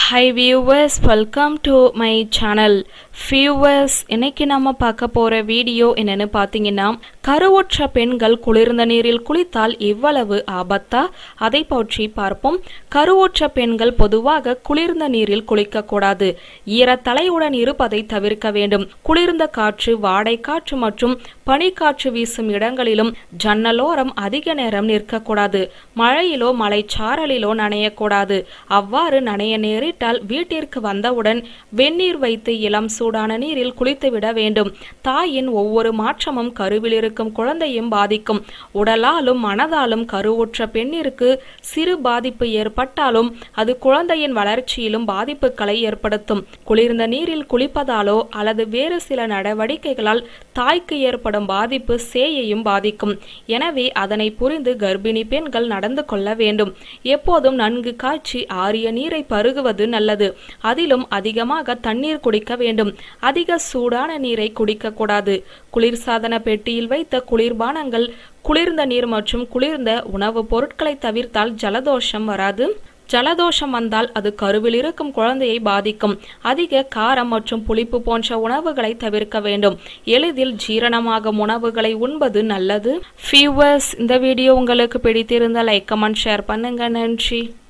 high viewers welcome to my channel viewers இன்னைக்கு நம்ம பார்க்க போற வீடியோ என்னன்னு பார்த்தீங்கன்னா கருவுற்ற பெண்கள் குளிர்ந்த நீரில் குளித்தால் எவ்வளவு ஆபத்தா அதை பற்றி பார்ப்போம் கருவுற்ற பெண்கள் பொதுவாக குளிர்ந்த நீரில் குளிக்கக்கூடாது ஈரத்தலையுடன் இருப்பதை தவிர்க்க வேண்டும் குளிர்ந்த காற்று வாடை காற்று மற்றும் பனிக்காற்று வீசும் இடங்களிலும் ஜன்னலோரம் அதிக நேரம் நிற்கக்கூடாது மழையிலோ மலைச்சாரலிலோ நனையக்கூடாது அவ்வாறு நனைய நேரிட்டால் வீட்டிற்கு வந்தவுடன் வெந்நீர் வைத்து இளம் சூடான நீரில் குளித்துவிட வேண்டும் தாயின் ஒவ்வொரு மாற்றமும் கருவில் இருக்கும் குழந்தையும் பாதிக்கும் உடலாலும் மனதாலும் கருவுற்ற பெண்ணிற்கு சிறு பாதிப்பு ஏற்பட்டாலும் அது குழந்தையின் வளர்ச்சியிலும் பாதிப்புகளை ஏற்படுத்தும் குளிர்ந்த நீரில் குளிப்பதாலோ அல்லது வேறு சில நடவடிக்கைகளால் தாய்க்கு ஏற்படும் பாதிப்பு சேயையும் பாதிக்கும் எனவே அதனை புரிந்து கர்ப்பிணி பெண்கள் நடந்து கொள்ள வேண்டும் எப்போதும் நன்கு காய்ச்சி ஆறிய நீரை பருகுவது நல்லது அதிலும் அதிகமாக தண்ணீர் குடிக்க வேண்டும் அதிக சூடான நீரை குடிக்க கூடாது குளிர்சாதன பெட்டியில் வைத்த குளிர்பானங்கள் குளிர்ந்த நீர் மற்றும் குளிர்ந்த உணவுப் பொருட்களை தவிர்த்தால் ஜலதோஷம் வராது ஜலதோஷம் வந்தால் அது கருவில் இருக்கும் குழந்தையை பாதிக்கும் அதிக காரம் மற்றும் புளிப்பு போன்ற உணவுகளை தவிர்க்க வேண்டும் எளிதில் ஜீரணமாகும் உணவுகளை உண்பது நல்லது ஃபியூவர்ஸ் இந்த வீடியோ உங்களுக்கு பிடித்திருந்தால் லைக் கமெண்ட் ஷேர் பண்ணுங்க நன்றி